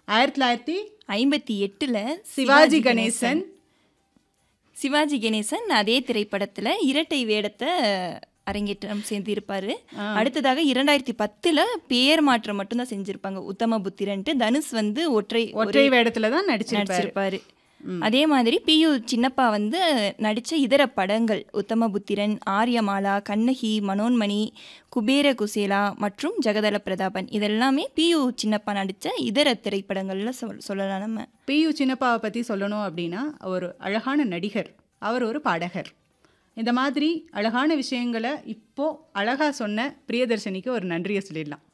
ஆயிரத்தி தொள்ளாயிரத்தி ஐம்பத்தி எட்டுல சிவாஜி கணேசன் சிவாஜி கணேசன் அதே திரைப்படத்துல இரட்டை வேடத்தை அரங்கேற்றம் செய்திருப்பாரு அடுத்ததாக இரண்டாயிரத்தி பத்துல பெயர் மாற்றம் மட்டும்தான் செஞ்சிருப்பாங்க உத்தம புத்திரன்ட்டு தனுஷ் வந்து ஒற்றை ஒற்றை வேடத்துல தான் நடிச்சிருப்பாரு நடிச்சிருப்பாரு அதே மாதிரி பியு சின்னப்பா வந்து நடிச்ச இதர படங்கள் உத்தமபுத்திரன் ஆரியமாலா கண்ணகி மனோன்மணி குபேர குசேலா மற்றும் ஜெகதல பிரதாபன் இதெல்லாமே பியு சின்னப்பா நடிச்ச இதர திரைப்படங்கள்ல சொல் சொல்லலாம் நம்ம பியு சின்னப்பாவை பற்றி சொல்லணும் அப்படின்னா ஒரு அழகான நடிகர் அவர் ஒரு பாடகர் இந்த மாதிரி அழகான விஷயங்களை இப்போ அழகா சொன்ன பிரியதர்ஷினிக்கு ஒரு நன்றியை சொல்லிடலாம்